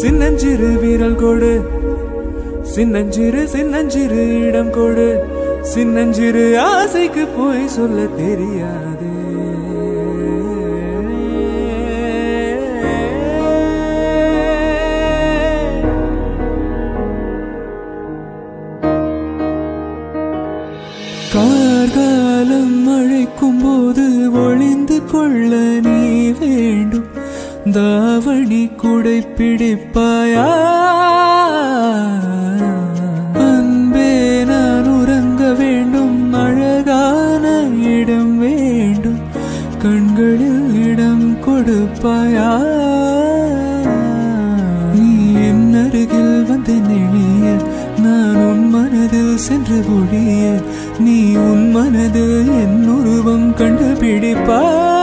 சின்னஞ்சிறு வீரல் கொடு சின்னஞ்சிறு சின்னஞ்சிறு இடம் கொடு சின்னஞ்சிறு ஆசைக்கு போய் சொல்ல தெரியாது கார்காலம் அழைக்கும் போது ஒளிந்து கொள்ள நீ வேண்டும் தாவணி குடை பிடிப்பாயா அன்பே நான் உறங்க வேண்டும் அழகான இடம் வேண்டும் கண்களில் இடம் கொடுப்பாயா நீ என் அருகில் வந்து நெளிய நான் உன் மனதில் சென்று ஒழிய நீ உன் மனதில் என் உருவம் கண்டுபிடிப்பாய்